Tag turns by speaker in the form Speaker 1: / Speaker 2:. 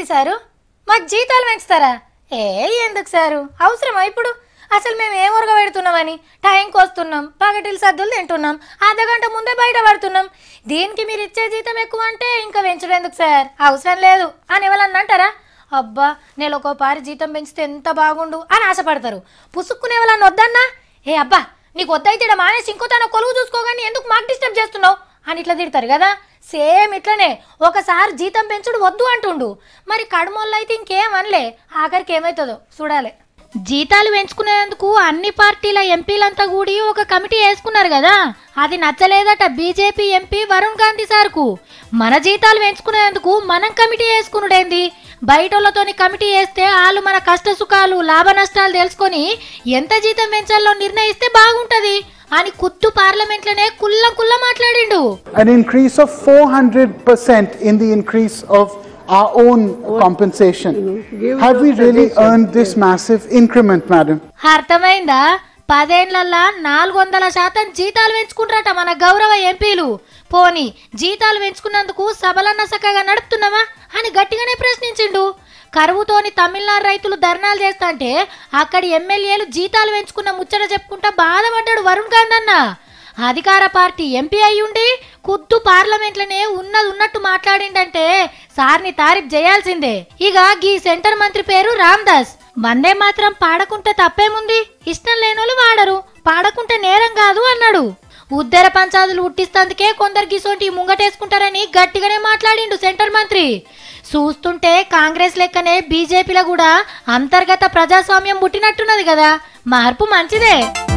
Speaker 1: ఏంటి సారు మాకు జీతాలు పెంచుతారా ఏ ఎందుకు సారు అవసరమా ఇప్పుడు అసలు మేము ఏం ఉరగ పెడుతున్నామని టైంకి వస్తున్నాం పగటిలు సద్దులు తింటున్నాం అర్ధగంట ముందే బయట పడుతున్నాం దీనికి మీరు ఇచ్చే జీతం ఎక్కువ అంటే ఇంకా పెంచడం ఎందుకు సార్ అవసరం లేదు అని ఎవరన్నా అంటారా అబ్బా నేను ఒక పారి జీతం పెంచితే ఎంత బాగుండు అని ఆశపడతారు పుసుక్కునే వాళ్ళని వద్దన్నా ఏ అబ్బా నీకు వద్దయితే ఈడ మానేసి ఇంకో తన కొలువు చూసుకోగాని ఎందుకు మాకు డిస్టర్బ్ చేస్తున్నావు అని ఇట్లా తిడతారు కదా సేమ్ ఇట్లనే ఒకసారి జీతం పెంచుడు వద్దు అంటుండు మరి కడుమోళ్ళు అయితే ఇంకేం అనలే ఆఖరికి ఏమవుతుందో చూడాలి జీతాలు పెంచుకునేందుకు అన్ని పార్టీల ఎంపీలంతా కూడి ఒక కమిటీ వేసుకున్నారు కదా అది నచ్చలేదట బీజేపీ ఎంపీ వరుణ్ గాంధీ సార్కు మన జీతాలు పెంచుకునేందుకు మనం కమిటీ వేసుకునుడేంది బయటోళ్ళతోని కమిటీ వేస్తే వాళ్ళు మన కష్ట సుఖాలు లాభ నష్టాలు తెలుసుకొని ఎంత జీతం పెంచాలో నిర్ణయిస్తే బాగుంటది అని కుత్తు పార్లమెంట్లోనే కుల్ల కుల్ల మాట్లాడిండు
Speaker 2: an increase of 400% in the increase of our own compensation. Have we really earned this massive increment, madam?
Speaker 1: అర్థమైందా పదేళ్లల్లా నాలుగు వందల శాతం జీతాలు పెంచుకుంటారట మన గౌరవ ఎంపీలు పోని జీతాలు పెంచుకున్నందుకు సభలన్న సక్కగా నడుపుతున్నామా అని గట్టిగానే ప్రశ్నించిండు కరువుతోని తమిళనాడు రైతులు ధర్నాలు చేస్తాంటే అక్కడి ఎమ్మెల్యేలు జీతాలు పెంచుకున్న ముచ్చట చెప్పుకుంటా బాధపడ్డాడు వరుణ్ గాంధీ అన్న అధికార పార్టీ ఎంపీ అయ్యుండి కుద్దు పార్లమెంట్లోనే ఉన్నది ఉన్నట్టు మాట్లాడిండంటే సార్ని తారీఫ్ చేయాల్సిందే ఇక గీ సెంటర్ మంత్రి పేరు రామ్దాస్ వందే మాత్రం పాడకుంటే తప్పేముంది ఇష్టం లేనోళ్ళు వాడరు పాడకుంటే నేరం కాదు అన్నాడు ఉద్దర పంచాదులు ఉట్టిస్తందుకే కొందరు గిసోంటి ముంగటేసుకుంటారని గట్టిగానే మాట్లాడిండు సెంటర్ మంత్రి చూస్తుంటే కాంగ్రెస్ లెక్కనే బీజేపీలో కూడా అంతర్గత ప్రజాస్వామ్యం పుట్టినట్టున్నది కదా మార్పు మంచిదే